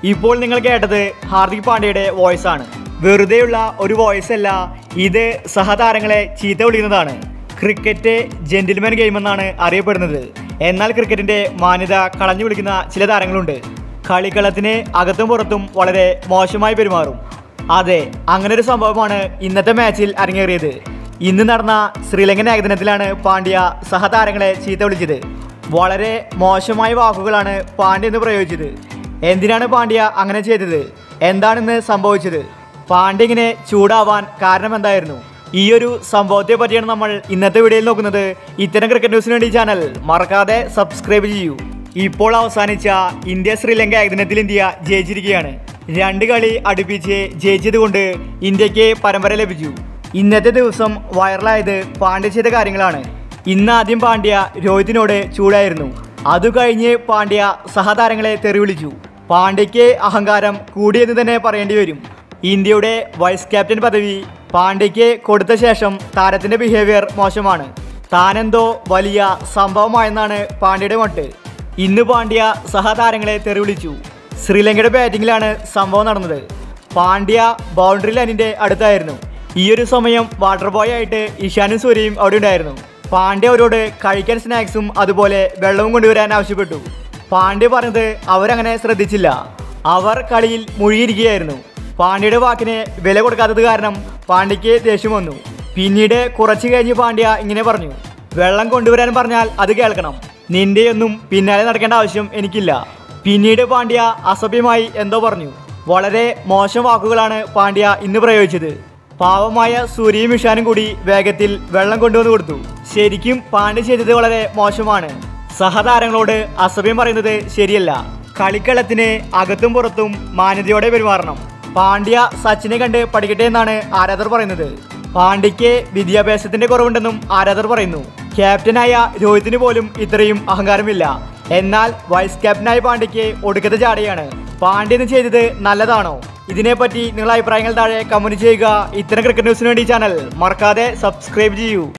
ഇപ്പോൾ നിങ്ങൾ കേട്ടത് ഹാർദിക് പാണ്ഡ്യയുടെ വോയിസ് ആണ് വെറുതെയുള്ള ഒരു വോയിസ് അല്ല ഇത് സഹതാരങ്ങളെ ചീത്ത വിളിക്കുന്നതാണ് ക്രിക്കറ്റ് ജെന്റിൽമാൻ ഗെയിം എന്നാണ് അറിയപ്പെടുന്നത് എന്നാൽ ക്രിക്കറ്റിന്റെ മാന്യത കളഞ്ഞു വിളിക്കുന്ന ചില താരങ്ങളുണ്ട് കളിക്കളത്തിന് അകത്തും പുറത്തും വളരെ മോശമായി പെരുമാറും അതെ അങ്ങനെ ഒരു സംഭവമാണ് ഇന്നത്തെ മാച്ചിൽ അരങ്ങേറിയത് ഇന്ന് നടന്ന ശ്രീലങ്കൻ ഏകദിനത്തിലാണ് പാണ്ഡ്യ സഹതാരങ്ങളെ ചീത്ത വിളിച്ചത് വളരെ മോശമായ വാക്കുകളാണ് പാണ്ഡ്യ എന്ന് പ്രയോഗിച്ചത് എന്തിനാണ് പാണ്ഡ്യ അങ്ങനെ ചെയ്തത് എന്താണിന്ന് സംഭവിച്ചത് പാണ്ഡ്യ ഇങ്ങനെ ചൂടാവാൻ കാരണം എന്തായിരുന്നു ഈ ഒരു സംഭവത്തെ പറ്റിയാണ് നമ്മൾ ഇന്നത്തെ വീഡിയോയിൽ നോക്കുന്നത് ഇത്തരം ക്രിക്കറ്റ് ന്യൂസിന് വേണ്ടി ചാനൽ മറക്കാതെ സബ്സ്ക്രൈബ് ചെയ്യൂ ഇപ്പോൾ അവസാനിച്ച ഇന്ത്യ ശ്രീലങ്ക ഏകദിനത്തിൽ ഇന്ത്യ ജയിച്ചിരിക്കുകയാണ് രണ്ട് കളി അടുപ്പിച്ച് ജയിച്ചത് കൊണ്ട് ഇന്ത്യക്ക് പരമ്പര ലഭിച്ചു ഇന്നത്തെ ദിവസം വൈറലായത് പാണ്ഡ്യ ചെയ്ത കാര്യങ്ങളാണ് ഇന്ന് ആദ്യം പാണ്ഡ്യ രോഹിത്തിനോട് ചൂടായിരുന്നു അതു കഴിഞ്ഞ് പാണ്ഡ്യ സഹതാരങ്ങളെ തെറി വിളിച്ചു പാണ്ഡ്യയ്ക്ക് അഹങ്കാരം കൂടിയെന്ന് തന്നെ പറയേണ്ടി വരും ഇന്ത്യയുടെ വൈസ് ക്യാപ്റ്റൻ പദവി പാണ്ഡ്യയ്ക്ക് കൊടുത്ത ശേഷം താരത്തിന്റെ ബിഹേവിയർ മോശമാണ് താനെന്തോ വലിയ സംഭവമായെന്നാണ് പാണ്ഡ്യയുടെ മട്ട് ഇന്ന് പാണ്ഡ്യ സഹതാരങ്ങളെ തെറി വിളിച്ചു ശ്രീലങ്കയുടെ ബാറ്റിങ്ങിലാണ് സംഭവം നടന്നത് പാണ്ഡ്യ ബൗണ്ടറി ലൈനിന്റെ അടുത്തായിരുന്നു ഈ ഒരു സമയം വാട്ടർ ബോയ് ആയിട്ട് ഇഷാനും സൂര്യയും അവിടെ ഉണ്ടായിരുന്നു പാണ്ഡ്യ അവരോട് കഴിക്കാൻ സ്നാക്സും അതുപോലെ വെള്ളവും കൊണ്ടുവരാൻ ആവശ്യപ്പെട്ടു പാണ്ഡ്യ പറഞ്ഞത് അവരങ്ങനെ ശ്രദ്ധിച്ചില്ല അവർ കളിയിൽ മുഴുകിയിരിക്കുകയായിരുന്നു പാണ്ഡ്യയുടെ വാക്കിന് വില കൊടുക്കാത്തത് കാരണം പാണ്ഡ്യയ്ക്ക് ദേഷ്യം വന്നു പിന്നീട് കുറച്ചു കഴിഞ്ഞ് പാണ്ഡ്യ ഇങ്ങനെ പറഞ്ഞു വെള്ളം കൊണ്ടുവരാൻ പറഞ്ഞാൽ അത് കേൾക്കണം നിന്റെയൊന്നും പിന്നാലെ നടക്കേണ്ട ആവശ്യം എനിക്കില്ല പിന്നീട് പാണ്ഡ്യ അസഭ്യമായി എന്തോ പറഞ്ഞു വളരെ മോശം വാക്കുകളാണ് പാണ്ഡ്യ ഇന്ന് പ്രയോഗിച്ചത് പാവമായ സൂര്യയും ഇഷാനും കൂടി വേഗത്തിൽ വെള്ളം കൊണ്ടുവന്ന് കൊടുത്തു ശരിക്കും പാണ്ഡ്യ ചെയ്തത് വളരെ മോശമാണ് സഹതാരങ്ങളോട് അസഭ്യം പറയുന്നത് ശരിയല്ല കളിക്കളത്തിന് അകത്തും പുറത്തും മാന്യതയോടെ പെരുമാറണം പാണ്ഡ്യ സച്ചിനെ കണ്ട് പഠിക്കട്ടെ എന്നാണ് ആരാധകർ പറയുന്നത് പാണ്ഡ്യയ്ക്ക് വിദ്യാഭ്യാസത്തിന്റെ കുറവുണ്ടെന്നും ആരാധകർ പറയുന്നു ക്യാപ്റ്റനായ രോഹിത്തിന് പോലും ഇത്രയും അഹങ്കാരമില്ല എന്നാൽ വൈസ് ക്യാപ്റ്റനായ പാണ്ഡ്യയ്ക്ക് ഒടുക്കത്തെ ചാടിയാണ് പാണ്ഡ്യന് ചെയ്തത് നല്ലതാണോ ഇതിനെപ്പറ്റി നിങ്ങളുടെ അഭിപ്രായങ്ങൾ താഴെ കമന്റ് ചെയ്യുക ഇത്തരം ക്രിക്കറ്റ് ന്യൂസിന് വേണ്ടി ചാനൽ മറക്കാതെ സബ്സ്ക്രൈബ് ചെയ്യൂ